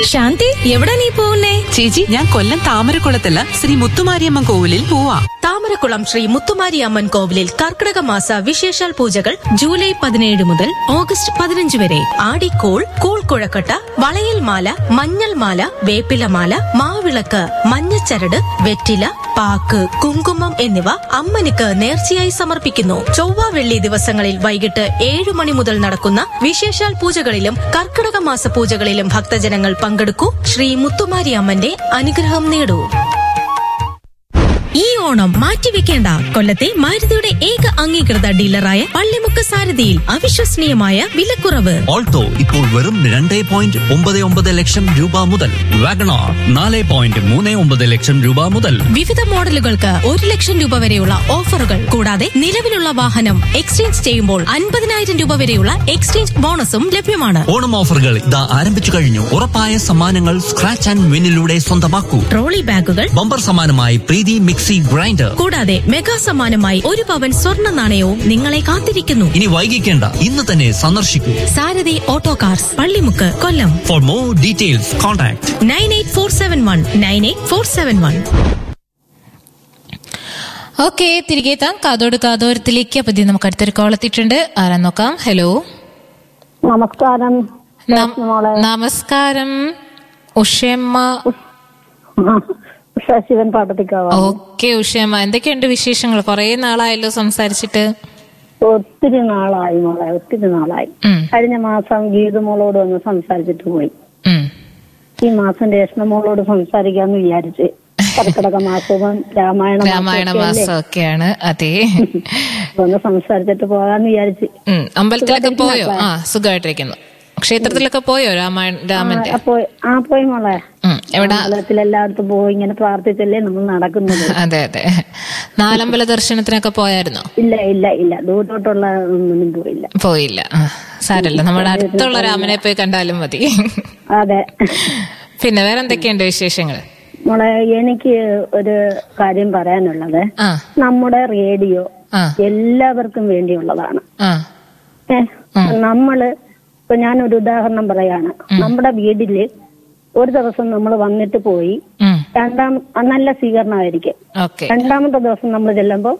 ശാന്തി എവിടെ നീ പോകുന്നേ ചേച്ചി ഞാൻ കൊല്ലം താമരക്കുളത്തുള്ള ശ്രീ മുത്തുമാരിയമ്മൻ കോവിലിൽ പോവാ താമരക്കുളം ശ്രീ മുത്തുമാരി അമ്മൻ കോവിലിൽ കർക്കിടക മാസ വിശേഷാൽ പൂജകൾ ജൂലൈ പതിനേഴ് മുതൽ ഓഗസ്റ്റ് പതിനഞ്ച് വരെ ആടിക്കോൾ കൂൾ കുഴക്കട്ട വളയൽ മാല മഞ്ഞൾ മാല വേപ്പില മാല മാവിളക്ക് മഞ്ഞച്ചരട് വെറ്റില പാക്ക് കുങ്കുമം എന്നിവ അമ്മനിക്ക് നേർച്ചയായി സമർപ്പിക്കുന്നു ചൊവ്വ വെള്ളി ദിവസങ്ങളിൽ വൈകിട്ട് ഏഴു മണി മുതൽ നടക്കുന്ന വിശേഷാൽ പൂജകളിലും കർക്കിടക മാസ പൂജകളിലും ഭക്തജനങ്ങൾ പങ്കെടുക്കൂ ശ്രീ മുത്തുമാരി അമ്മന്റെ അനുഗ്രഹം നേടൂ ഈ ഓണം മാറ്റിവെക്കേണ്ട കൊല്ലത്തെ മാരുതിയുടെ ഏക അംഗീകൃത ഡീലറായ പള്ളിമുക്ക് സാരഥിയിൽ അവിശ്വസനീയമായ വിലക്കുറവ് ഓൾട്ടോ ഇപ്പോൾ വെറും രണ്ട് പോയിന്റ് ഒമ്പത് ഒമ്പത് ലക്ഷം രൂപ മുതൽ വാഗണാർ നാല് പോയിന്റ് മൂന്ന് ഒമ്പത് ലക്ഷം രൂപ മുതൽ വിവിധ മോഡലുകൾക്ക് ഒരു ലക്ഷം രൂപ വരെയുള്ള ഓഫറുകൾ കൂടാതെ നിലവിലുള്ള വാഹനം എക്സ്ചേഞ്ച് ചെയ്യുമ്പോൾ അൻപതിനായിരം രൂപ വരെയുള്ള എക്സ്ചേഞ്ച് ബോണസും ലഭ്യമാണ് ഓണം ഓഫറുകൾ ഇതാ ആരംഭിച്ചു കഴിഞ്ഞു ഉറപ്പായ സമ്മാനങ്ങൾ സ്ക്രാച്ച് ആൻഡ് വിന്നിലൂടെ സ്വന്തമാക്കൂ ട്രോളി ബാഗുകൾ ബമ്പർ സമ്മാനമായി പ്രീതി മിക്സി ഗ്രൈൻഡർ കൂടാതെ മെഗാ സമ്മാനമായി ഒരു പവൻ സ്വർണ്ണ നാണയവും നിങ്ങളെ കാത്തിരിക്കുന്നു ഇനി വൈകിക്കേണ്ട ഇന്ന് തന്നെ സന്ദർശിക്കൂ Sarathi auto cars Pallimukku Kollam for more details contact nine eight four seven one nine eight four seven one okay തിരികെ എത്താം കാതോട് കാതോരത്തിലേക്ക് അപ്പൊ ഇത് നമുക്ക് അടുത്തൊരു കോൾ എത്തിയിട്ടുണ്ട് ആരാ നോക്കാം ഹലോ നമസ്കാരം നം- മോളെ നമസ്കാരം ഉഷയമ്മ ഉഷ ശിവൻ പാട്ടത്തിക്കാവാ ഓക്കെ ഉഷയമ്മ എന്തൊക്കെയുണ്ട് വിശേഷങ്ങൾ കുറെ നാളായല്ലോ സംസാരിച്ചിട്ട് ഒത്തിരി നാളായി മോളെ ഒത്തിരി നാളായി ഉം, കഴിഞ്ഞ മാസം ഗീതുമോളോട് ഒന്ന് സംസാരിച്ചിട്ട് പോയി ഉം. ഈ മാസം രേഷ്ണമോളോട് സംസാരിക്കാന്ന് വിചാരിച്ച് കർക്കിടക മാസവും രാമായണ രാമായണ മാസമൊക്കെ മാസം ഒക്കെയാണ് അതെ അല്ലേ? അപ്പൊ ഒന്ന് സംസാരിച്ചിട്ട് പോകാന്ന് വിചാരിച്ച് ഉം, അമ്പലത്തിലൊക്കെ പോയോ ആ സുഖമായിട്ടിരിക്കുന്നു ക്ഷേത്രത്തിലൊക്കെ പോയോ രാമായണ രാമന്റെ ആ, പോയി ആ പോയി മോളെ ഉം, എവിടാ അമ്പലത്തിൽ എല്ലായിടത്തും പോയി ഇങ്ങനെ പ്രാർത്ഥിച്ചല്ലേ നമ്മൾ നടക്കുന്നത് അതെ അതെ നാലമ്പല ദർശനത്തിനൊക്കെ പോയായിരുന്നോ ഇല്ല ഇല്ല ഇല്ല ദൂരോട്ടുള്ള ഒന്നും പോയില്ല പോയില്ല ആ, സാരല്ല നമ്മുടെ അടുത്തുള്ള രാമനെ പോയി കണ്ടാലും മതി അതെ പിന്നെ വേറെ എന്തൊക്കെയുണ്ട് വിശേഷങ്ങൾ മോളെ എനിക്ക് ഒരു കാര്യം പറയാനുള്ളത് ആ നമ്മുടെ റേഡിയോ ആ എല്ലാവർക്കും വേണ്ടിയുള്ളതാണ് ആ ഏ നമ്മള് ഇപ്പൊ ഞാനൊരു ഉദാഹരണം പറയാണ് നമ്മുടെ വീട്ടില് ഒരു ദിവസം നമ്മൾ വന്നിട്ട് പോയി ഉം, രണ്ടാം നല്ല സ്വീകരണമായിരിക്കും ഓക്കെ രണ്ടാമത്തെ ദിവസം നമ്മൾ ചെല്ലുമ്പോൾ